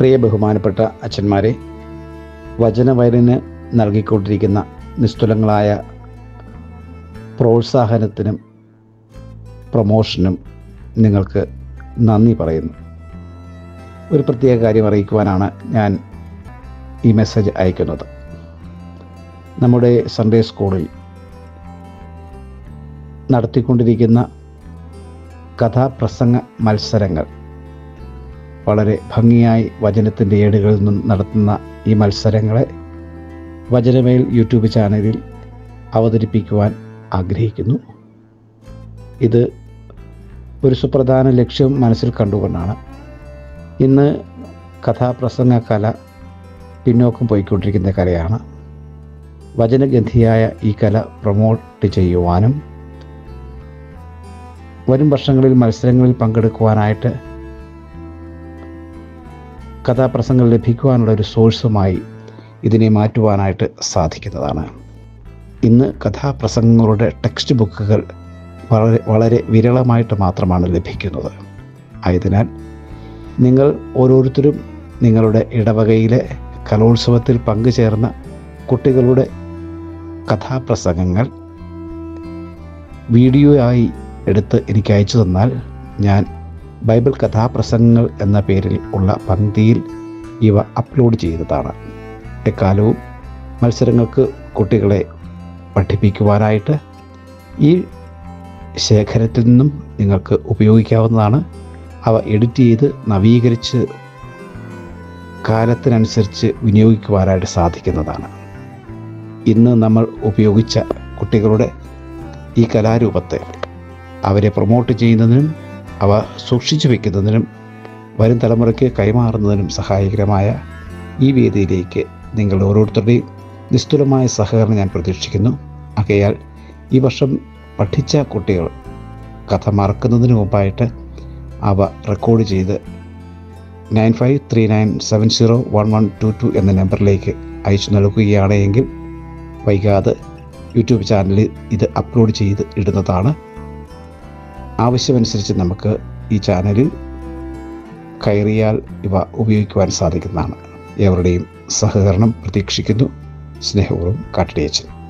പ്രിയ ബഹുമാനപ്പെട്ട അച്ഛന്മാരെ വചനവയലിന് നൽകിക്കൊണ്ടിരിക്കുന്ന നിസ്തുലങ്ങളായ പ്രോത്സാഹനത്തിനും പ്രൊമോഷനും നിങ്ങൾക്ക് നന്ദി പറയുന്നു ഒരു പ്രത്യേക കാര്യം അറിയിക്കുവാനാണ് ഞാൻ ഈ മെസ്സേജ് അയക്കുന്നത് നമ്മുടെ സൺഡേ സ്കൂളിൽ നടത്തിക്കൊണ്ടിരിക്കുന്ന കഥാപ്രസംഗ മത്സരങ്ങൾ വളരെ ഭംഗിയായി വചനത്തിൻ്റെ ഏടുകളിൽ നിന്നും നടത്തുന്ന ഈ മത്സരങ്ങളെ വചനമേൽ യൂട്യൂബ് ചാനലിൽ അവതരിപ്പിക്കുവാൻ ആഗ്രഹിക്കുന്നു ഇത് ഒരു സുപ്രധാന ലക്ഷ്യം മനസ്സിൽ കണ്ടുകൊണ്ടാണ് ഇന്ന് കഥാപ്രസംഗ കല പിന്നോക്കം പോയിക്കൊണ്ടിരിക്കുന്ന കലയാണ് വചനഗന്ധിയായ ഈ കല പ്രൊമോട്ട് ചെയ്യുവാനും വരും വർഷങ്ങളിൽ മത്സരങ്ങളിൽ പങ്കെടുക്കുവാനായിട്ട് കഥാപ്രസംഗം ലഭിക്കുവാനുള്ള ഒരു സോഴ്സുമായി ഇതിനെ മാറ്റുവാനായിട്ട് സാധിക്കുന്നതാണ് ഇന്ന് കഥാപ്രസംഗങ്ങളുടെ ടെക്സ്റ്റ് ബുക്കുകൾ വളരെ വളരെ വിരളമായിട്ട് മാത്രമാണ് ലഭിക്കുന്നത് ആയതിനാൽ നിങ്ങൾ ഓരോരുത്തരും നിങ്ങളുടെ ഇടവകയിലെ കലോത്സവത്തിൽ പങ്കുചേർന്ന കുട്ടികളുടെ കഥാപ്രസംഗങ്ങൾ വീഡിയോ ആയി എടുത്ത് എനിക്ക് അയച്ചു തന്നാൽ ഞാൻ ബൈബിൾ കഥാപ്രസംഗങ്ങൾ എന്ന പേരിൽ ഉള്ള പങ്ക്തിയിൽ ഇവ അപ്ലോഡ് ചെയ്തതാണ് എക്കാലവും മത്സരങ്ങൾക്ക് കുട്ടികളെ പഠിപ്പിക്കുവാനായിട്ട് ഈ ശേഖരത്തിൽ നിന്നും നിങ്ങൾക്ക് ഉപയോഗിക്കാവുന്നതാണ് അവ എഡിറ്റ് ചെയ്ത് നവീകരിച്ച് കാലത്തിനനുസരിച്ച് വിനിയോഗിക്കുവാനായിട്ട് സാധിക്കുന്നതാണ് ഇന്ന് നമ്മൾ ഉപയോഗിച്ച കുട്ടികളുടെ ഈ കലാരൂപത്തെ അവരെ പ്രൊമോട്ട് ചെയ്യുന്നതിനും അവ സൂക്ഷിച്ചു വയ്ക്കുന്നതിനും വരും തലമുറയ്ക്ക് കൈമാറുന്നതിനും സഹായകരമായ ഈ വേദിയിലേക്ക് നിങ്ങൾ ഓരോരുത്തരുടെയും നിസ്തുലമായ സഹകരണം ഞാൻ പ്രതീക്ഷിക്കുന്നു ആകയാൽ ഈ വർഷം പഠിച്ച കുട്ടികൾ കഥ മറക്കുന്നതിന് മുമ്പായിട്ട് അവ റെക്കോർഡ് ചെയ്ത് nine five three nine seven zero one one two two എന്ന നമ്പറിലേക്ക് അയച്ചു നൽകുകയാണ് എങ്കിൽ വൈകാതെ യൂട്യൂബ് ചാനലിൽ ഇത് അപ്ലോഡ് ചെയ്ത് ഇടുന്നതാണ് ആവശ്യമനുസരിച്ച് നമുക്ക് ഈ ചാനലിൽ കയറിയാൽ ഇവ ഉപയോഗിക്കുവാൻ സാധിക്കുന്നതാണ് ഏവരുടെയും സഹകരണം പ്രതീക്ഷിക്കുന്നു സ്നേഹപൂർവ്വം കാട്ടിടിയച്ചൻ